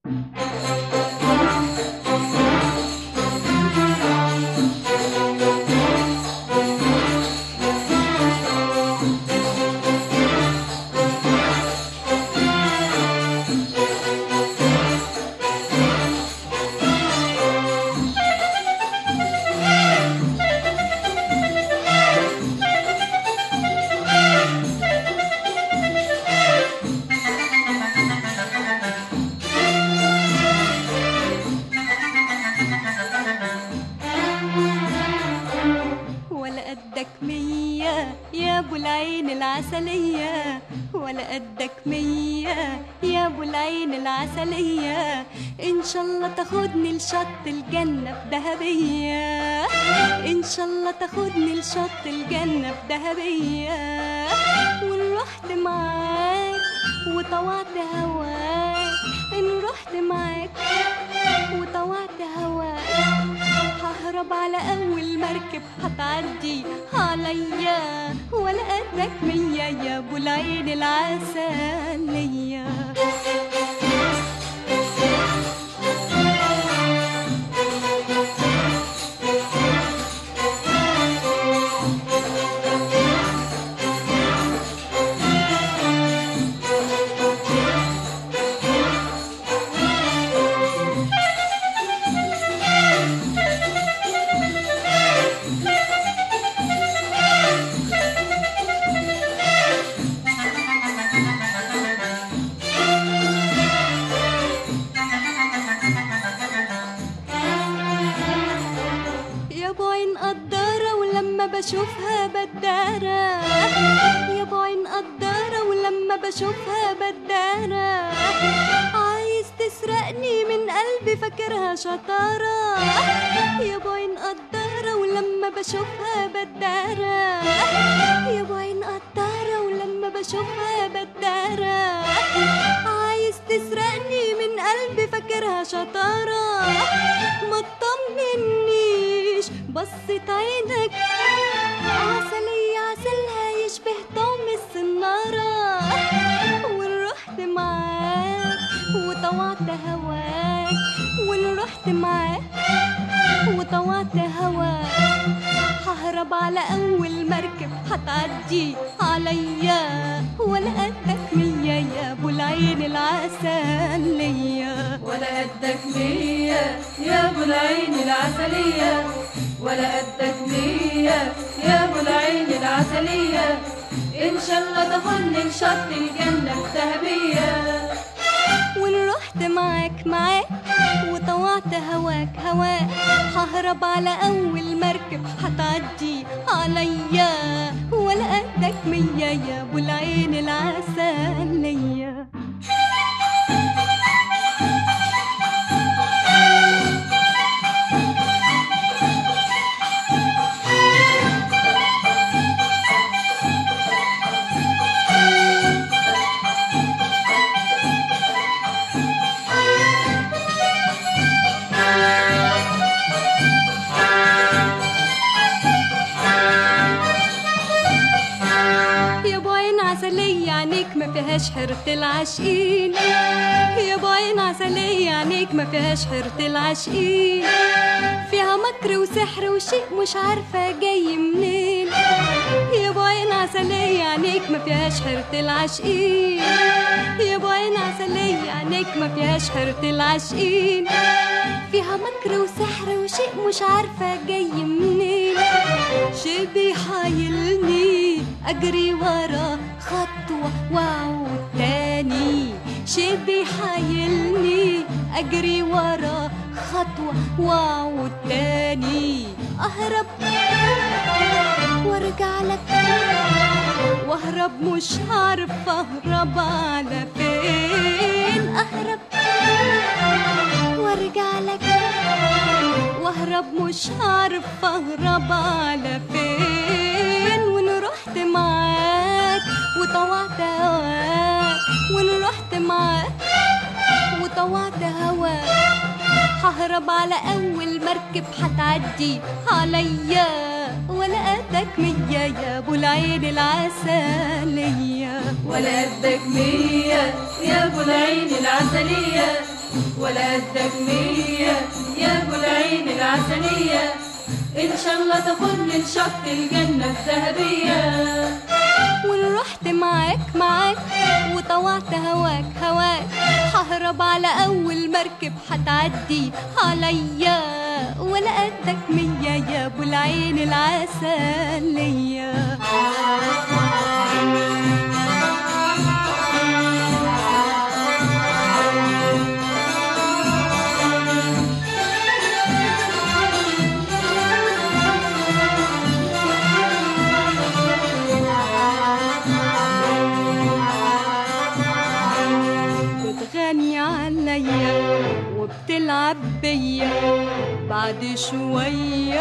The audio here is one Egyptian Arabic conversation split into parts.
ولا قدك مية يا ابو العين العسلية ولا قدك مية يا ابو العين العسلية ان شاء الله تاخدني لشط الجنة في دهبية ان شاء الله تاخدني لشط الجنة في دهبية وان رحت معاك وطوعت هواك ان رحت معاك وطوعت هواك ههرب على اول مركب هتعدي عليا ولا قدك مية يا ابو العين العسلية يا بعين قدارة ولما بشوفها بدارة يا بعين قدارة ولما بشوفها بدارة عايز تسرقني من قلبي فاكرها شطارة يا بعين قدارة ولما بشوفها بدارة يا بعين قدارة ولما بشوفها بدارة عايز تسرقني من قلبي فاكرها شطارة ما تطمنيش بصت عينك عسلية عسلها يشبه طعم السنارة وان رحت معاك وطوعت هواك وان رحت معاك وطوعت هواك ههرب على اول مركب هتعدي عليا ولا قدك مية يا ابو العين العسلية ولا قدك مية يا ابو العين العسلية ولا قدك مية يا ابو العين العسلية ان شاء الله تاخدني لشط الجنة الذهبية وان رحت معاك معاك وطوعت هواك هواك ههرب على اول مركب هتعدي عليا ولا قدك مية يا ابو العين العسلية يا بعين عسلية عينيك ما فيهاش حيرة العاشقين يا بعين عسلية عينيك ما فيهاش حيرة العاشقين فيها مكر وسحر وشيء مش عارفة جاي منين يا بعين عسلية عينيك ما فيهاش حيرة العاشقين يا بعين عسلية عينيك ما فيهاش حيرة العاشقين فيها مكر وسحر وشيء مش عارفة جاي منين شي بيحايلني أجري ورا خطوة وأعود تاني شي بيحايلني أجري ورا خطوة وأعود تاني أهرب وارجع لك واهرب مش عارفة اهرب على فين اهرب وارجع لك واهرب مش عارفة اهرب على فين وان رحت معاك وطوعت هواك وان رحت معاك وطوعت هواك ههرب على اول مركب هتعدي عليا ولا قدك مية يا ابو العين العسلية ولا قدك مية يا ابو العين العسلية ولا قدك مية يا ابو العين العسلية ان شاء الله تاخدني لشط الجنة الذهبية وان رحت معاك معاك وطوعت هواك هواك ههرب على اول مركب هتعدي عليا ولا قدك مية يا ابو العين العسلية بتغني عليا وبتلعب بيا بعد شوية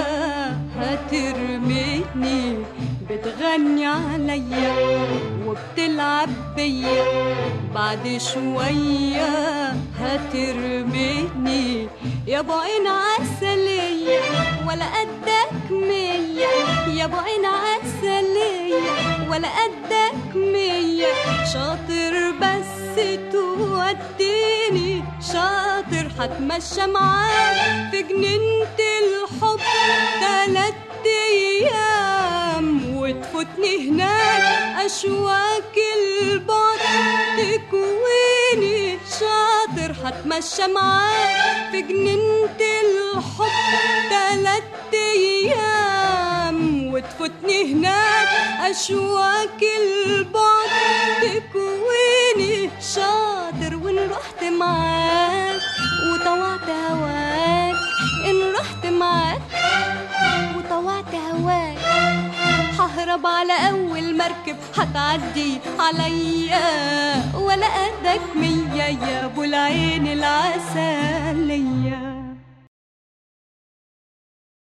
هترميني بتغني عليا وبتلعب بيا بعد شوية هترميني يا ابو عين عسلية ولا قدك مية يا ابو عين عسلية ولا قدك مية شاطر بس توديني شاطر هتمشى معاك في جنينة الحب تلات ايام وتفوتني هناك اشواك البعد تكويني شاطر هتمشى معاك في جنينة الحب تلات ايام وتفوتني هناك اشواك البعد تكويني شاطر وان رحت معاك وطوعت هواك ان رحت معاك وطوعت هواك ههرب على اول مركب هتعدي عليا ولا قدك مية يا ابو العين العسليه